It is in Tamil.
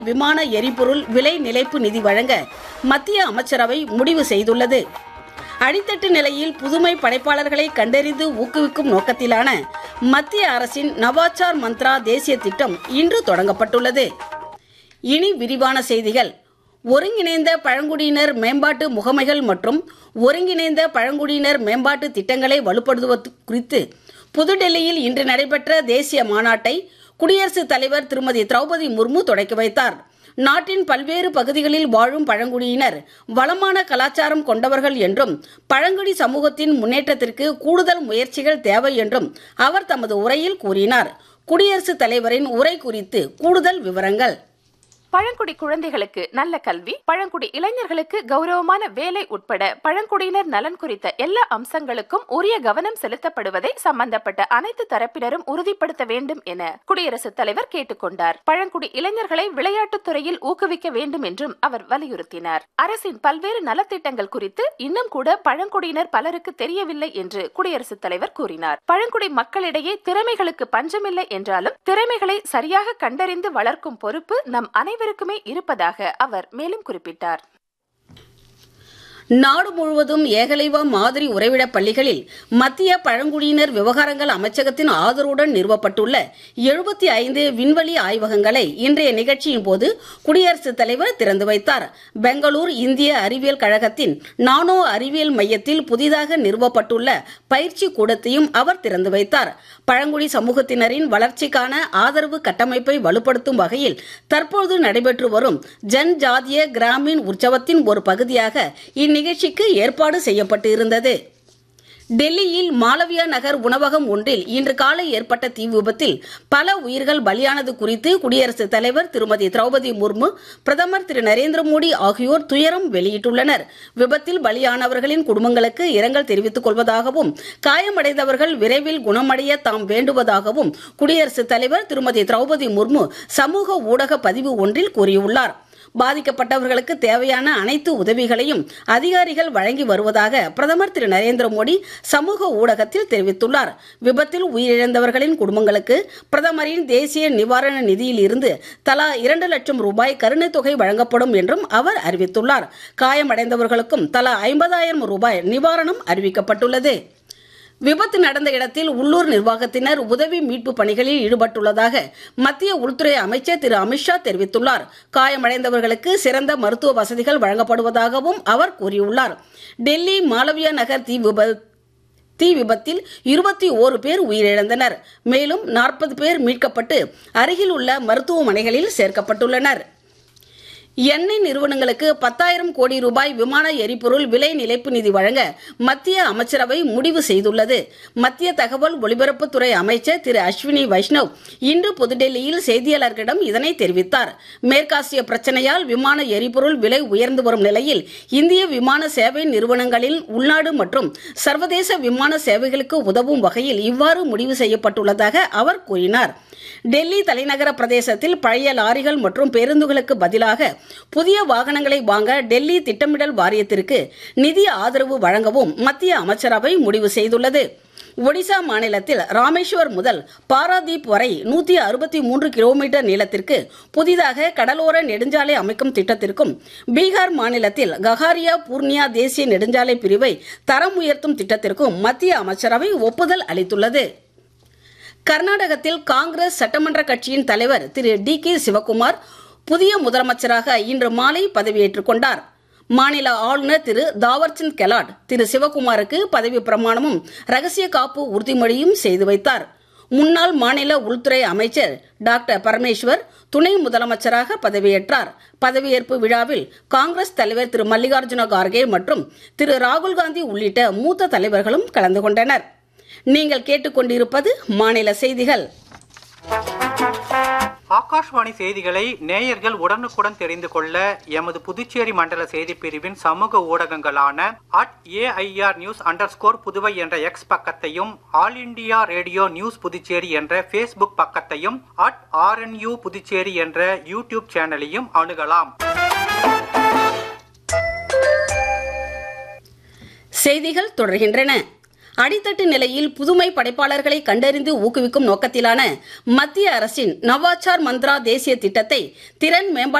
விமான எரிபொருள் விலை நிலைப்பு நிதி வழங்க மத்திய அமைச்சரவை முடிவு செய்துள்ளது அடித்தட்டு நிலையில் புதுமை படைப்பாளர்களை கண்டறிந்து ஊக்குவிக்கும் நோக்கத்திலான மத்திய அரசின் நவாச்சார் மந்த்ரா தேசிய திட்டம் இன்று தொடங்கப்பட்டுள்ளது இனி விரிவான செய்திகள் ஒருங்கிணைந்த பழங்குடியினர் மேம்பாட்டு முகமைகள் மற்றும் ஒருங்கிணைந்த பழங்குடியினர் மேம்பாட்டு திட்டங்களை வலுப்படுத்துவது குறித்து புதுடெல்லியில் இன்று நடைபெற்ற தேசிய மாநாட்டை குடியரசுத் தலைவர் திருமதி திரௌபதி முர்மு தொடக்கி வைத்தார் நாட்டின் பல்வேறு பகுதிகளில் வாழும் பழங்குடியினர் வளமான கலாச்சாரம் கொண்டவர்கள் என்றும் பழங்குடி சமூகத்தின் முன்னேற்றத்திற்கு கூடுதல் முயற்சிகள் தேவை என்றும் அவர் தமது உரையில் கூறினார் குடியரசுத் தலைவரின் உரை குறித்து கூடுதல் விவரங்கள் பழங்குடி குழந்தைகளுக்கு நல்ல கல்வி பழங்குடி இளைஞர்களுக்கு கௌரவமான வேலை உட்பட பழங்குடியினர் நலன் குறித்த எல்லா அம்சங்களுக்கும் உரிய கவனம் செலுத்தப்படுவதை சம்பந்தப்பட்ட அனைத்து தரப்பினரும் உறுதிப்படுத்த வேண்டும் என குடியரசுத் தலைவர் கேட்டுக்கொண்டார் பழங்குடி இளைஞர்களை விளையாட்டுத் துறையில் ஊக்குவிக்க வேண்டும் என்றும் அவர் வலியுறுத்தினார் அரசின் பல்வேறு நலத்திட்டங்கள் குறித்து இன்னும் கூட பழங்குடியினர் பலருக்கு தெரியவில்லை என்று குடியரசுத் தலைவர் கூறினார் பழங்குடி மக்களிடையே திறமைகளுக்கு பஞ்சமில்லை என்றாலும் திறமைகளை சரியாக கண்டறிந்து வளர்க்கும் பொறுப்பு நம் அனைவருக்குமே இருப்பதாக அவர் மேலும் குறிப்பிட்டார் நாடு முழுவதும் ஏகலைவ மாதிரி உறைவிட பள்ளிகளில் மத்திய பழங்குடியினர் விவகாரங்கள் அமைச்சகத்தின் ஆதரவுடன் நிறுவப்பட்டுள்ள எழுபத்தி ஐந்து விண்வெளி ஆய்வகங்களை இன்றைய நிகழ்ச்சியின் போது குடியரசுத் தலைவர் திறந்து வைத்தார் பெங்களூர் இந்திய அறிவியல் கழகத்தின் நானோ அறிவியல் மையத்தில் புதிதாக நிறுவப்பட்டுள்ள பயிற்சி கூடத்தையும் அவர் திறந்து வைத்தார் பழங்குடி சமூகத்தினரின் வளர்ச்சிக்கான ஆதரவு கட்டமைப்பை வலுப்படுத்தும் வகையில் தற்போது நடைபெற்று வரும் ஜன் ஜாதிய கிராமின் உற்சவத்தின் ஒரு பகுதியாக இந்நிகழ்ச்சிக்கு ஏற்பாடு செய்யப்பட்டு இருந்தது டெல்லியில் மாளவியா நகர் உணவகம் ஒன்றில் இன்று காலை ஏற்பட்ட தீ விபத்தில் பல உயிர்கள் பலியானது குறித்து குடியரசுத் தலைவர் திருமதி திரௌபதி முர்மு பிரதமர் திரு நரேந்திர மோடி ஆகியோர் துயரம் வெளியிட்டுள்ளனர் விபத்தில் பலியானவர்களின் குடும்பங்களுக்கு இரங்கல் தெரிவித்துக் கொள்வதாகவும் காயமடைந்தவர்கள் விரைவில் குணமடைய தாம் வேண்டுவதாகவும் குடியரசுத் தலைவர் திருமதி திரௌபதி முர்மு சமூக ஊடக பதிவு ஒன்றில் கூறியுள்ளார் பாதிக்கப்பட்டவர்களுக்கு தேவையான அனைத்து உதவிகளையும் அதிகாரிகள் வழங்கி வருவதாக பிரதமர் திரு நரேந்திர மோடி சமூக ஊடகத்தில் தெரிவித்துள்ளார் விபத்தில் உயிரிழந்தவர்களின் குடும்பங்களுக்கு பிரதமரின் தேசிய நிவாரண நிதியில் இருந்து தலா இரண்டு லட்சம் ரூபாய் கருணைத் தொகை வழங்கப்படும் என்றும் அவர் அறிவித்துள்ளார் காயமடைந்தவர்களுக்கும் தலா ஐம்பதாயிரம் ரூபாய் நிவாரணம் அறிவிக்கப்பட்டுள்ளது விபத்து நடந்த இடத்தில் உள்ளூர் நிர்வாகத்தினர் உதவி மீட்பு பணிகளில் ஈடுபட்டுள்ளதாக மத்திய உள்துறை அமைச்சர் திரு அமித்ஷா தெரிவித்துள்ளார் காயமடைந்தவர்களுக்கு சிறந்த மருத்துவ வசதிகள் வழங்கப்படுவதாகவும் அவர் கூறியுள்ளார் டெல்லி மாளவியா நகர் தீ விபத்து தீ விபத்தில் இருபத்தி ஓரு பேர் உயிரிழந்தனர் மேலும் நாற்பது பேர் மீட்கப்பட்டு அருகில் உள்ள மருத்துவமனைகளில் சேர்க்கப்பட்டுள்ளனர் எண்ணெய் நிறுவனங்களுக்கு பத்தாயிரம் கோடி ரூபாய் விமான எரிபொருள் விலை நிலைப்பு நிதி வழங்க மத்திய அமைச்சரவை முடிவு செய்துள்ளது மத்திய தகவல் ஒலிபரப்புத்துறை அமைச்சர் திரு அஸ்வினி வைஷ்ணவ் இன்று புதுடெல்லியில் செய்தியாளர்களிடம் இதனை தெரிவித்தார் மேற்காசிய பிரச்சனையால் விமான எரிபொருள் விலை உயர்ந்து வரும் நிலையில் இந்திய விமான சேவை நிறுவனங்களில் உள்நாடு மற்றும் சர்வதேச விமான சேவைகளுக்கு உதவும் வகையில் இவ்வாறு முடிவு செய்யப்பட்டுள்ளதாக அவர் கூறினார் டெல்லி தலைநகர பிரதேசத்தில் பழைய லாரிகள் மற்றும் பேருந்துகளுக்கு பதிலாக புதிய வாகனங்களை வாங்க டெல்லி திட்டமிடல் வாரியத்திற்கு நிதி ஆதரவு வழங்கவும் மத்திய அமைச்சரவை முடிவு செய்துள்ளது ஒடிசா மாநிலத்தில் ராமேஸ்வர் முதல் பாராதீப் வரை நூத்தி அறுபத்தி மூன்று கிலோமீட்டர் நீளத்திற்கு புதிதாக கடலோர நெடுஞ்சாலை அமைக்கும் திட்டத்திற்கும் பீகார் மாநிலத்தில் ககாரியா பூர்ணியா தேசிய நெடுஞ்சாலை பிரிவை தரம் உயர்த்தும் திட்டத்திற்கும் மத்திய அமைச்சரவை ஒப்புதல் அளித்துள்ளது கர்நாடகத்தில் காங்கிரஸ் சட்டமன்ற கட்சியின் தலைவர் திரு டி கே சிவக்குமார் புதிய முதலமைச்சராக இன்று மாலை பதவியேற்றுக் கொண்டார் மாநில ஆளுநர் திரு தாவர்சந்த் கெலாட் திரு சிவக்குமாருக்கு பதவி பிரமாணமும் ரகசிய காப்பு உறுதிமொழியும் செய்து வைத்தார் முன்னாள் மாநில உள்துறை அமைச்சர் டாக்டர் பரமேஸ்வர் துணை முதலமைச்சராக பதவியேற்றார் பதவியேற்பு விழாவில் காங்கிரஸ் தலைவர் திரு மல்லிகார்ஜுன கார்கே மற்றும் திரு ராகுல் காந்தி உள்ளிட்ட மூத்த தலைவர்களும் கலந்து கொண்டனர் நீங்கள் கேட்டுக்கொண்டிருப்பது மாநில செய்திகள் ஆகாஷ்வாணி செய்திகளை நேயர்கள் உடனுக்குடன் தெரிந்து கொள்ள எமது புதுச்சேரி மண்டல செய்தி பிரிவின் சமூக ஊடகங்களான at AIR news under Puduvai என்ற எக்ஸ் பக்கத்தையும் All India Radio News Puducherry என்ற ஃபேஸ்புக் பக்கத்தையும் அட் ஆர்என்யூ புதுச்சேரி என்ற யூடியூப் சேனலையும் அணுகலாம் செய்திகள் தொடர்கின்றன அடித்தட்டு நிலையில் புதுமை படைப்பாளர்களை கண்டறிந்து ஊக்குவிக்கும் நோக்கத்திலான மத்திய அரசின் நவாச்சார் மந்த்ரா தேசிய திட்டத்தை திறன் மேம்பாட்டு